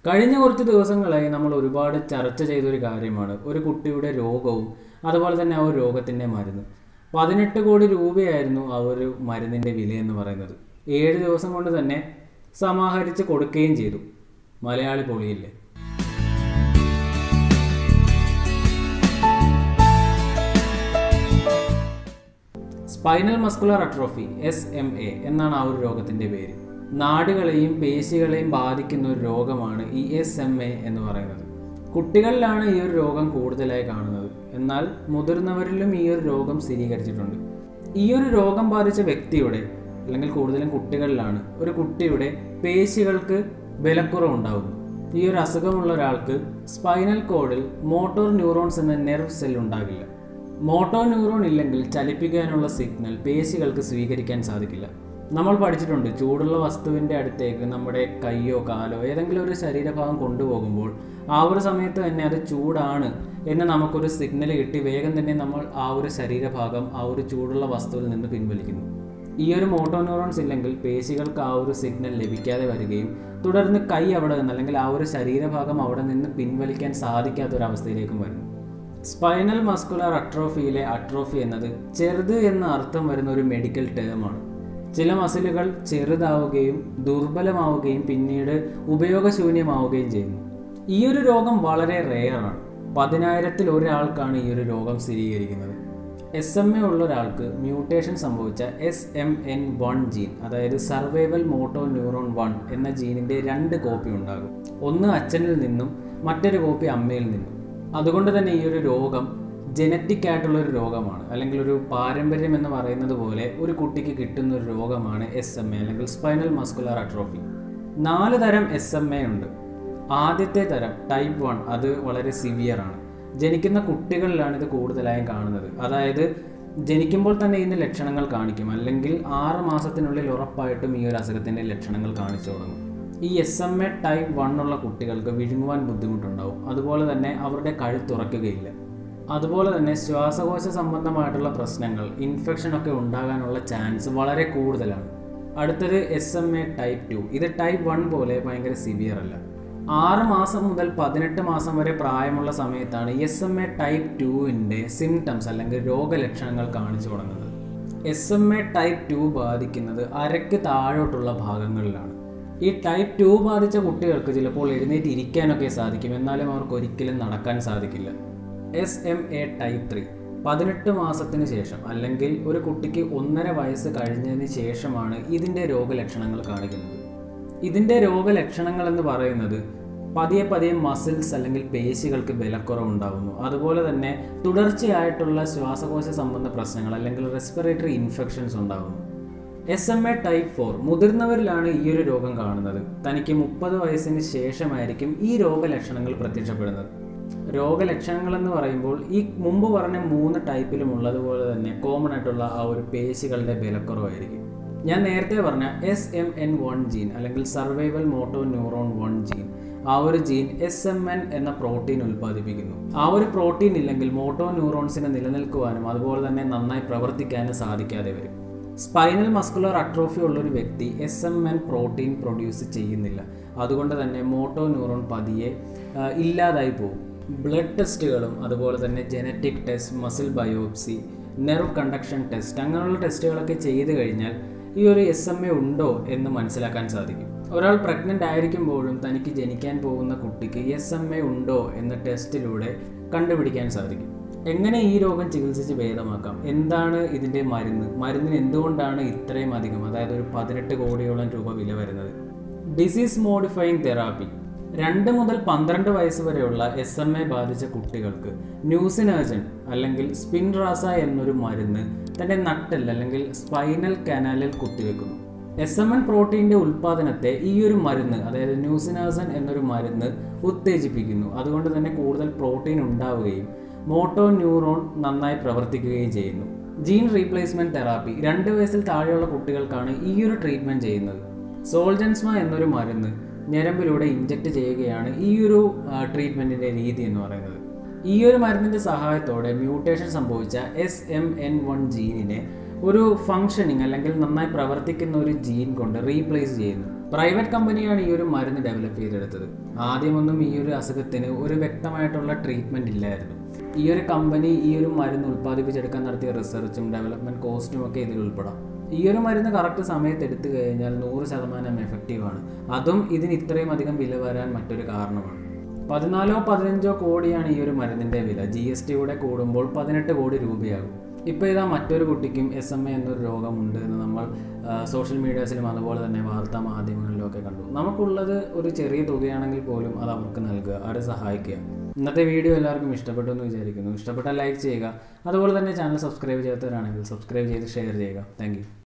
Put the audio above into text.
കഴിഞ്ഞ കുറച്ച് ദിവസങ്ങളായി നമ്മൾ ഒരുപാട് ചർച്ച ചെയ്തൊരു കാര്യമാണ് ഒരു കുട്ടിയുടെ രോഗവും അതുപോലെ തന്നെ ആ ഒരു രോഗത്തിൻ്റെ മരുന്ന് പതിനെട്ട് കോടി രൂപയായിരുന്നു ആ ഒരു മരുന്നിൻ്റെ വില എന്ന് പറയുന്നത് ഏഴ് ദിവസം കൊണ്ട് തന്നെ സമാഹരിച്ച് കൊടുക്കുകയും ചെയ്തു മലയാളി പൊളിയില്ലേ spinal muscular atrophy S M A എന്നാണ് ആ ഒരു രോഗത്തിൻ്റെ പേര് നാടുകളെയും പേശികളെയും ബാധിക്കുന്ന ഒരു രോഗമാണ് ഈ എസ് എം എ എന്ന് പറയുന്നത് കുട്ടികളിലാണ് ഈ ഒരു രോഗം കൂടുതലായി കാണുന്നത് എന്നാൽ മുതിർന്നവരിലും ഈ ഒരു രോഗം സ്ഥിരീകരിച്ചിട്ടുണ്ട് ഈ ഒരു രോഗം ബാധിച്ച വ്യക്തിയുടെ അല്ലെങ്കിൽ കൂടുതലും കുട്ടികളിലാണ് ഒരു കുട്ടിയുടെ പേശികൾക്ക് ബലക്കുറവുണ്ടാകുന്നു ഈ ഒരു അസുഖമുള്ള ഒരാൾക്ക് സ്പൈനൽ കോഡിൽ മോട്ടോർ ന്യൂറോൺസ് എന്ന നെർവ് സെൽ ഉണ്ടാകില്ല മോട്ടോ ന്യൂറോൺ ഇല്ലെങ്കിൽ ചലിപ്പിക്കാനുള്ള സിഗ്നൽ പേശികൾക്ക് സ്വീകരിക്കാൻ സാധിക്കില്ല നമ്മൾ പഠിച്ചിട്ടുണ്ട് ചൂടുള്ള വസ്തുവിൻ്റെ അടുത്തേക്ക് നമ്മുടെ കൈയോ കാലോ ഏതെങ്കിലും ഒരു ശരീരഭാഗം കൊണ്ടുപോകുമ്പോൾ ആ ഒരു സമയത്ത് തന്നെ അത് ചൂടാണ് എന്ന് നമുക്കൊരു സിഗ്നൽ കിട്ടി വേഗം തന്നെ നമ്മൾ ആ ഒരു ശരീരഭാഗം ആ ഒരു ചൂടുള്ള വസ്തുവിൽ നിന്ന് പിൻവലിക്കുന്നു ഈ ഒരു മോട്ടോ ന്യൂറോൺസ് ഇല്ലെങ്കിൽ പേശികൾക്ക് ആ ഒരു സിഗ്നൽ ലഭിക്കാതെ വരികയും തുടർന്ന് കൈ അവിടെ നിന്ന് അല്ലെങ്കിൽ ആ ഒരു ശരീരഭാഗം അവിടെ നിന്ന് പിൻവലിക്കാൻ സാധിക്കാത്ത ഒരു അവസ്ഥയിലേക്കും വരുന്നു സ്പൈനൽ മസ്കുലർ അട്രോഫിയിലെ അട്രോഫി എന്നത് ചെറുത് എന്ന അർത്ഥം വരുന്ന ഒരു മെഡിക്കൽ ടേമാണ് ചില മസിലുകൾ ചെറുതാവുകയും ദുർബലമാവുകയും പിന്നീട് ഉപയോഗശൂന്യമാവുകയും ചെയ്യുന്നു ഈ ഒരു രോഗം വളരെ റെയറാണ് പതിനായിരത്തിൽ ഒരാൾക്കാണ് ഈ ഒരു രോഗം സ്ഥിരീകരിക്കുന്നത് എസ് എം എ ഉള്ള ഒരാൾക്ക് മ്യൂട്ടേഷൻ സംഭവിച്ച S M N one gene അതായത് സർവൈവൽ മോട്ടോ ന്യൂറോൺ വൺ എന്ന ജീനിൻ്റെ രണ്ട് കോപ്പി ഉണ്ടാകും ഒന്ന് അച്ഛനിൽ നിന്നും മറ്റൊരു കോപ്പി അമ്മയിൽ നിന്നും അതുകൊണ്ട് തന്നെ ഈ ഒരു രോഗം ജനറ്റിക് ആയിട്ടുള്ള ഒരു രോഗമാണ് അല്ലെങ്കിൽ ഒരു പാരമ്പര്യം എന്ന് പറയുന്നത് പോലെ ഒരു കുട്ടിക്ക് കിട്ടുന്ന ഒരു രോഗമാണ് എസ് എം എ അല്ലെങ്കിൽ സ്പൈനൽ മസ്കുലർ അട്രോഫി നാല് തരം എസ് എം എ ഉണ്ട് ആദ്യത്തെ തരം ടൈപ്പ് വൺ അത് വളരെ സിവിയർ ആണ് ജനിക്കുന്ന കുട്ടികളിലാണ് ഇത് കൂടുതലായും കാണുന്നത് അതായത് ജനിക്കുമ്പോൾ തന്നെ ഇതിൻ്റെ ലക്ഷണങ്ങൾ കാണിക്കും അല്ലെങ്കിൽ ആറ് മാസത്തിനുള്ളിൽ ഉറപ്പായിട്ടും ഈ ഒരു അസുഖത്തിൻ്റെ ലക്ഷണങ്ങൾ കാണിച്ചു തുടങ്ങും ഈ S M A type one ഉള്ള കുട്ടികൾക്ക് വിഴുങ്ങുവാൻ ബുദ്ധിമുട്ടുണ്ടാവും അതുപോലെ തന്നെ അവരുടെ കഴുത്തുറക്കുകയില്ല അതുപോലെ തന്നെ ശ്വാസകോശ സംബന്ധമായിട്ടുള്ള പ്രശ്നങ്ങൾ ഇൻഫെക്ഷൻ ഒക്കെ ഉണ്ടാകാനുള്ള ചാൻസ് വളരെ കൂടുതലാണ് അടുത്തത് S M A type two ഇത് ടൈപ്പ് വൺ പോലെ ഭയങ്കര സിവിയർ അല്ല ആറ് മാസം മുതൽ പതിനെട്ട് മാസം വരെ പ്രായമുള്ള സമയത്താണ് എസ് എം എ ടൈപ്പ് ടുവിൻ്റെ സിംറ്റംസ് അല്ലെങ്കിൽ രോഗലക്ഷണങ്ങൾ കാണിച്ചു തുടങ്ങുന്നത് S M A type two ബാധിക്കുന്നത് അരയ്ക്ക് താഴോട്ടുള്ള ഭാഗങ്ങളിലാണ് ഈ ടൈപ്പ് ടു ബാധിച്ച കുട്ടികൾക്ക് ചിലപ്പോൾ എഴുന്നേറ്റ് ഇരിക്കാനൊക്കെ സാധിക്കും എന്നാലും അവർക്ക് ഒരിക്കലും നടക്കാൻ സാധിക്കില്ല S M A type three പതിനെട്ട് മാസത്തിന് ശേഷം അല്ലെങ്കിൽ ഒരു കുട്ടിക്ക് ഒന്നര വയസ്സ് കഴിഞ്ഞതിന് ശേഷമാണ് ഇതിൻ്റെ രോഗലക്ഷണങ്ങൾ കാണിക്കുന്നത് ഇതിൻ്റെ രോഗലക്ഷണങ്ങൾ എന്ന് പറയുന്നത് പതിയെ പതിയെ മസിൽസ് അല്ലെങ്കിൽ പേശികൾക്ക് ബലക്കുറവുണ്ടാകുന്നു അതുപോലെ തന്നെ തുടർച്ചയായിട്ടുള്ള ശ്വാസകോശ സംബന്ധ പ്രശ്നങ്ങൾ അല്ലെങ്കിൽ റെസ്പിറേറ്ററി ഇൻഫെക്ഷൻസ് ഉണ്ടാകുന്നു S M A type four മുതിർന്നവരിലാണ് ഈ ഒരു രോഗം കാണുന്നത് തനിക്ക് മുപ്പത് വയസ്സിന് ശേഷമായിരിക്കും ഈ രോഗലക്ഷണങ്ങൾ പ്രത്യക്ഷപ്പെടുന്നത് രോഗലക്ഷണങ്ങൾ എന്ന് പറയുമ്പോൾ ഈ മുമ്പ് പറഞ്ഞ മൂന്ന് ടൈപ്പിലും ഉള്ളതുപോലെ തന്നെ കോമൺ ആയിട്ടുള്ള ആ ഒരു പേശികളുടെ ബലക്കുറവായിരിക്കും ഞാൻ നേരത്തെ പറഞ്ഞ S M N one gene അല്ലെങ്കിൽ survival motor neuron one gene ആ ഒരു ജീൻ എസ് എം എൻ എന്ന പ്രോട്ടീൻ ഉൽപ്പാദിപ്പിക്കുന്നു ആ ഒരു പ്രോട്ടീൻ ഇല്ലെങ്കിൽ മോട്ടോ ന്യൂറോൺസിന് നിലനിൽക്കുവാനും അതുപോലെ തന്നെ നന്നായി പ്രവർത്തിക്കാനും സാധിക്കാതെ വരും സ്പൈനൽ മസ്കുലർ അട്രോഫി ഉള്ള ഒരു വ്യക്തി S M N protein produce ചെയ്യുന്നില്ല അതുകൊണ്ട് തന്നെ മോട്ടോ ന്യൂറോൺ പതിയെ ആ, ഇല്ലാതായി പോകും ബ്ലഡ് ടെസ്റ്റുകളും അതുപോലെ തന്നെ genetic test muscle biopsy nerve conduction test അങ്ങനെയുള്ള ടെസ്റ്റുകളൊക്കെ ചെയ്തു കഴിഞ്ഞാൽ ഈ ഒരു എസ് എം എ ഉണ്ടോ എന്ന് മനസ്സിലാക്കാൻ സാധിക്കും ഒരാൾ പ്രഗ്നൻ്റ് ആയിരിക്കുമ്പോഴും തനിക്ക് ജനിക്കാൻ പോകുന്ന കുട്ടിക്ക് എസ് എം എ ഉണ്ടോ എന്ന ടെസ്റ്റിലൂടെ കണ്ടുപിടിക്കാൻ സാധിക്കും എങ്ങനെ ഈ രോഗം ചികിത്സിച്ച് ഭേദമാക്കാം എന്താണ് ഇതിൻ്റെ മരുന്ന് മരുന്നിന് എന്തുകൊണ്ടാണ് ഇത്രയും അധികം അതായത് ഒരു പതിനെട്ട് കോടിയോളം രൂപ വില വരുന്നത് ഡിസീസ് മോഡിഫയിങ് തെറാപ്പി രണ്ട് മുതൽ പന്ത്രണ്ട് വയസ്സ് വരെയുള്ള എസ് എം എ ബാധിച്ച കുട്ടികൾക്ക് ന്യൂസിനേജൻ അല്ലെങ്കിൽ സ്പിൻറാസ എന്നൊരു മരുന്ന് തൻ്റെ നട്ടൽ അല്ലെങ്കിൽ സ്പൈനൽ കനാലിൽ കുത്തിവെക്കുന്നു എസ് എം എൻ പ്രോട്ടീൻ്റെ ഉൽപ്പാദനത്തെ ഈ ഒരു മരുന്ന് അതായത് ന്യൂസിനാസൻ എന്നൊരു മരുന്ന് ഉത്തേജിപ്പിക്കുന്നു അതുകൊണ്ട് തന്നെ കൂടുതൽ പ്രോട്ടീൻ ഉണ്ടാവുകയും മോട്ടോ ന്യൂറോൺ നന്നായി പ്രവർത്തിക്കുകയും ചെയ്യുന്നു ജീൻ റീപ്ലേസ്മെന്റ് തെറാപ്പി രണ്ട് വയസ്സിൽ താഴെയുള്ള കുട്ടികൾക്കാണ് ഈ ഒരു ട്രീറ്റ്മെന്റ് ചെയ്യുന്നത് സോൾജൻസ്മ എന്നൊരു മരുന്ന് ഞരമ്പിലൂടെ ഇഞ്ചക്ട് ചെയ്യുകയാണ് ഈ ഒരു ട്രീറ്റ്മെന്റിന്റെ രീതി എന്ന് പറയുന്നത് ഈ ഒരു മരുന്നിന്റെ സഹായത്തോടെ മ്യൂട്ടേഷൻ സംഭവിച്ച എസ് എം എൻ വൺ ജീനിനെ ഒരു ഫങ്ഷനിങ് അല്ലെങ്കിൽ നന്നായി പ്രവർത്തിക്കുന്ന ഒരു ജീൻ കൊണ്ട് റീപ്ലേസ് ചെയ്യുന്നു പ്രൈവറ്റ് കമ്പനിയാണ് ഈ ഒരു മരുന്ന് ഡെവലപ്പ് ചെയ്തെടുത്തത് ആദ്യമൊന്നും ഈ ഒരു അസുഖത്തിന് ഒരു വ്യക്തമായിട്ടുള്ള ട്രീറ്റ്മെൻറ്റ് ഇല്ലായിരുന്നു ഈ ഒരു കമ്പനി ഈ ഒരു മരുന്ന് ഉൽപ്പാദിപ്പിച്ചെടുക്കാൻ നടത്തിയ റിസർച്ചും ഡെവലപ്മെൻറ്റ് കോസ്റ്റും ഒക്കെ ഇതിൽ ഉൾപ്പെടാം ഈ ഒരു മരുന്ന് കറക്റ്റ് സമയത്ത് എടുത്തു കഴിഞ്ഞാൽ നൂറ് ശതമാനം എഫക്റ്റീവാണ് അതും ഇതിന് ഇത്രയും അധികം വില വരാൻ മറ്റൊരു കാരണമാണ് പതിനാലോ പതിനഞ്ചോ കോടിയാണ് ഈ ഒരു മരുന്നിൻ്റെ വില ജി എസ് ടി കൂടെ കൂടുമ്പോൾ പതിനെട്ട് കോടി രൂപയാകും ഇപ്പോൾ ഇതാ മറ്റൊരു കുട്ടിക്കും എസ് എം എ എന്നൊരു രോഗമുണ്ട് എന്ന് നമ്മൾ സോഷ്യൽ മീഡിയാസിലും അതുപോലെ തന്നെ വാർത്താ മാധ്യമങ്ങളിലും ഒക്കെ കണ്ടു നമുക്കുള്ളത് ഒരു ചെറിയ തുകയാണെങ്കിൽ പോലും അത് അവർക്ക് നൽകുക അവരെ സഹായിക്കുക ഇന്നത്തെ വീഡിയോ എല്ലാവർക്കും ഇഷ്ടപ്പെട്ടു എന്ന് വിചാരിക്കുന്നു ഇഷ്ടപ്പെട്ടാൽ ലൈക്ക് ചെയ്യുക അതുപോലെ തന്നെ ചാനൽ സബ്സ്ക്രൈബ് ചെയ്യാത്തവരാണെങ്കിൽ സബ്സ്ക്രൈബ് ചെയ്ത് ഷെയർ ചെയ്യുക താങ്ക്